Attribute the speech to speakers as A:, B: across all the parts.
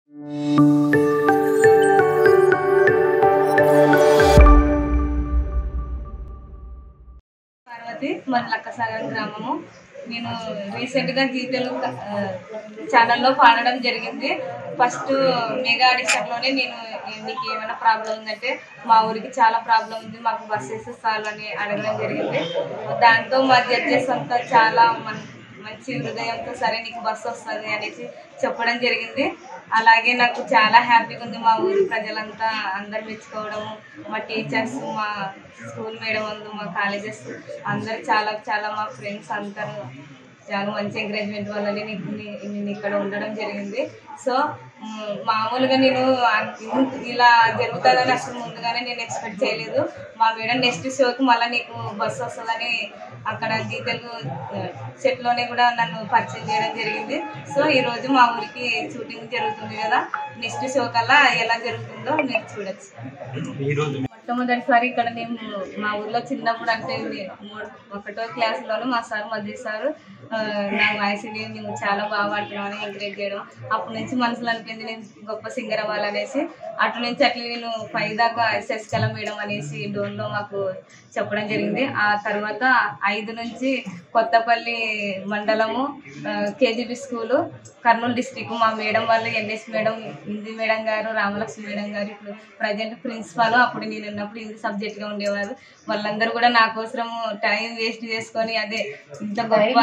A: పార్వతి మాది లక్కసాగర్ గ్రామము నేను రీసెంట్గా జీ తెలుగు ఆ, ఛానల్లో పాడడం జరిగింది ఫస్ట్ మెగా ఆడిషన్లోనే నేను నీకు ఏమైనా ప్రాబ్లం ఉందంటే మా ఊరికి చాలా ప్రాబ్లం ఉంది మాకు బస్సెస్ చాలు అని అడగడం జరిగింది దాంతో మా జడ్జెస్ అంతా చాలా మన్ మంచి హృదయంతో సరే నీకు బస్సు వస్తుంది అనేసి చెప్పడం జరిగింది అలాగే నాకు చాలా హ్యాపీగా ఉంది మా ఊరి ప్రజలంతా అందరు మెచ్చుకోవడము మా టీచర్స్ మా స్కూల్ మేడం అందు మా కాలేజెస్ అందరు చాలా చాలా మా ఫ్రెండ్స్ అందరూ చాలా మంచి ఎంకరేజ్మెంట్ వల్లనే నీకు నీ- నేను ఇక్కడ ఉండడం జరిగింది సో మ్, మామూలుగా నేను అన్- ఇంత- ఇలా జరుగుతుందని అసలు ముందుగానే నేను ఎక్స్పెక్ట్ చేయలేదు మా మేడం నెక్స్ట్ షోకి మళ్ళీ నీకు బస్సు వస్తుందని అక్కడ జీ తెలుగు సెట్లోనే కూడా నన్ను పరిచయం చేయడం జరిగింది సో ఈరోజు మా ఊరికి షూటింగ్ జరుగుతుంది కదా నెక్స్ట్ షో కల్లా ఎలా జరుగుతుందో మీరు చూడొచ్చు మొట్టమొదటిసారి ఇక్కడ నేను మా ఊర్లో చిన్నప్పుడు అంటే నే- మూడు ఒకటో క్లాస్లోనూ మా సార్ మధ్య సార్ ఆ, నా వాయిస్ నువ్వు చాలా బాగా పాడుతున్నావు అని ఎంకరేజ్ చేయడం అప్పటి నుంచి మనసులో అనిపింది నేను గొప్ప సింగర్ అవ్వాలనేసి అటు నుంచి అట్లా నేను ఫైవ్ దాకా శశికళ మేడం అనేసి డోన్లో మాకు చెప్పడం జరిగింది ఆ తర్వాత ఐదు నుంచి కొత్తపల్లి మండలము కేజీబీ స్కూలు కర్నూలు డిస్టిక్ మా మేడం వాళ్ళు ఎన్ఎస్ మేడం హిందీ మేడం గారు రామలక్ష్మి మేడం గారు ఇప్పుడు ప్రజెంట్ ప్రిన్సిపాల్ అప్పుడు నేను ఉన్నప్పుడు హిందీ సబ్జెక్ట్ గా ఉండేవారు వాళ్ళందరూ కూడా నా కోసం టైం వేస్ట్ చేసుకొని అదే ఇంత గొప్ప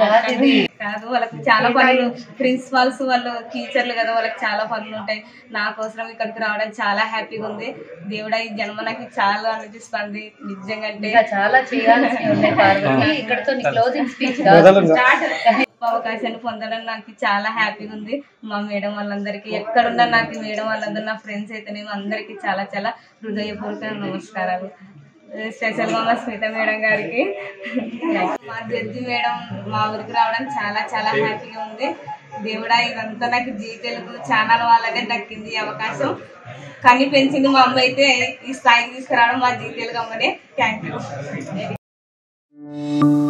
A: కాదు వాళ్ళకి చాలా పనులు ప్రిన్సిపాల్స్ వాళ్ళు టీచర్లు కదా వాళ్ళకి చాలా పనులు ఉంటాయి నా కోసం ఇక్కడికి రావడం చాలా హ్యాపీగా ఉంది దేవుడా ఈ జన్మ నాకు చాలా అనిపిస్తుంది నిజంగా అంటే
B: ఇంకా చాలా చేయాల్సి ఉన్నాయి పార్వతి ఇక్కడతో నీ క్లోజింగ్ స్పీచ్ కాదు
A: గొప్ప అవకాశాన్ని పొందడం నాకు చాలా హ్యాపీగా ఉంది మా మేడం వాళ్ళందరికీ ఎక్కడున్నా నాకు మేడం వాళ్ళందరూ నా ఫ్రెండ్స్ అయితేనేమో అందరికీ చాలా చాలా హృదయపూర్వక నమస్కారాలు స్పెషల్ గా మా స్మిత మేడం గారికి మా జడ్జి మేడం మా ఊరికి రావడం చాలా చాలా హ్యాపీగా ఉంది దేవుడా ఇదంతా నాకు జీ తెలుగు ఛానల్ వాళ్ళనే దక్కింది ఈ అవకాశం కానీ పెంచింది మా అమ్మ అయితే ఈ స్థాయికి తీసుకురావడం మా జీ తెలుగు అమ్మనే థ్యాంక్ యూ